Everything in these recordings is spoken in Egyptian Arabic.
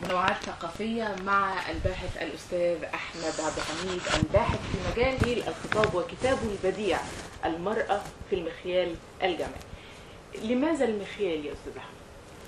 تنوعات ثقافية مع الباحث الأستاذ أحمد عبد الحميد الباحث في مجال الخطاب وكتابه البديع المرأة في المخيال الجمعي لماذا المخيال يا أستاذ أحمد؟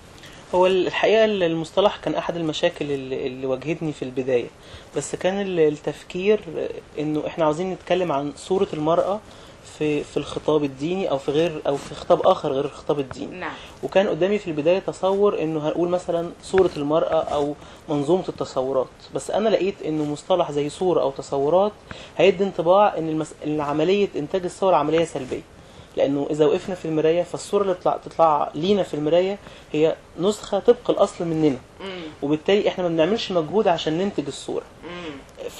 هو الحقيقة المصطلح كان أحد المشاكل اللي اللي واجهتني في البداية بس كان ال- التفكير إنه إحنا عاوزين نتكلم عن صورة المرأة في في الخطاب الديني أو في غير أو في خطاب آخر غير الخطاب الديني نعم وكان قدامي في البداية تصور انه هنقول مثلا صورة المرأة او منظومة التصورات بس انا لقيت انه مصطلح زي صورة او تصورات هيدي انطباع ان المس... ان عملية انتاج الصور عملية سلبية لانه اذا وقفنا في المراية فالصورة اللي تطلع, تطلع لينا في المراية هي نسخة طبق الاصل مننا مم. وبالتالي احنا ما بنعملش مجهود عشان ننتج الصورة مم.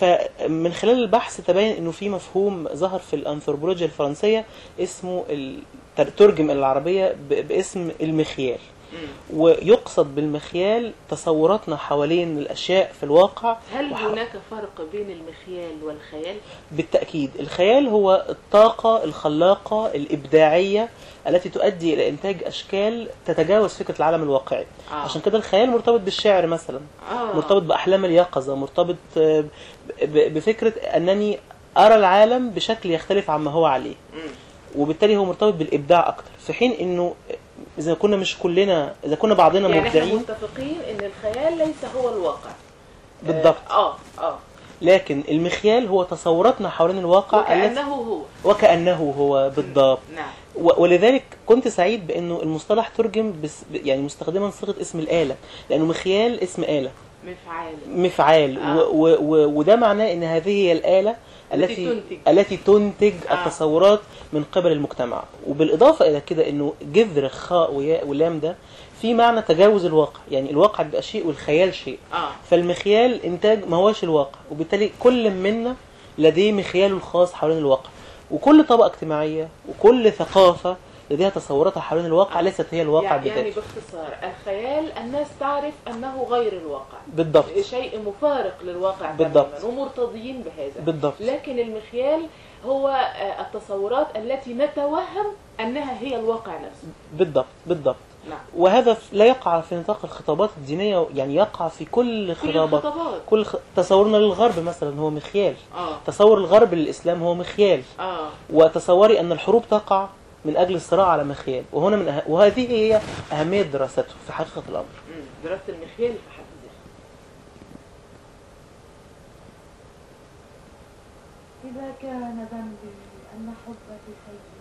فمن خلال البحث تبين انه في مفهوم ظهر في الانثروبولوجيا الفرنسيه اسمه ال- ترجم إلى العربيه ب- باسم المخيال مم. ويقصد بالمخيال تصوراتنا حوالين الاشياء في الواقع هل وح- هناك فرق بين المخيال والخيال؟ بالتاكيد الخيال هو الطاقه الخلاقه الابداعيه التي تؤدي الى انتاج اشكال تتجاوز فكره العالم الواقعي آه. عشان كده الخيال مرتبط بالشعر مثلا آه. مرتبط باحلام اليقظه مرتبط آه، ب- ب- بفكره انني ارى العالم بشكل يختلف عما هو عليه مم. وبالتالي هو مرتبط بالابداع اكتر في حين انه اذا كنا مش كلنا اذا كنا بعضنا يعني احنا مبدعين متفقين ان الخيال ليس هو الواقع بالضبط اه اه لكن المخيال هو تصوراتنا حوالين الواقع التي وكأنه هو وكانه هو بالضبط نعم و- ولذلك كنت سعيد بانه المصطلح ترجم بس يعني مستخدما صيغه اسم الاله لانه مخيال اسم اله مفعال مفعال آه. و و و وده معناه ان هذه هي الاله التي التي تنتج. التي تنتج آه. التصورات من قبل المجتمع وبالاضافه الى كده انه جذر خاء وياء ولام ده في معنى تجاوز الواقع يعني الواقع بيبقى شيء والخيال شيء اه فالمخيال انتاج ما هوش الواقع وبالتالي كل منا لديه مخياله الخاص حوالين الواقع وكل طبقه اجتماعيه وكل ثقافه لديها تصوراتها حوالين الواقع ليست هي الواقع يعني, يعني بذاته باختصار الخيال الناس تعرف انه غير الواقع بالضبط شيء مفارق للواقع بالضبط. تماما ومرتضيين بهذا بالضبط لكن المخيال هو آه، التصورات التي نتوهم انها هي الواقع نفسه بالضبط بالضبط نعم وهذا ف- لا يقع في نطاق الخطابات الدينية يعني يقع في كل كل خطابات الخطابات كل خ... تصورنا للغرب مثلا هو مخيال اه تصور الغرب للإسلام هو مخيال اه وتصوري أن الحروب تقع من أجل الصراع على مخيال وهنا من أه... وهذه هي أهمية دراسته في حقيقة الأمر مم. دراسه المخيال في حد ذاتها إذا كان ذنبي أن حبك خير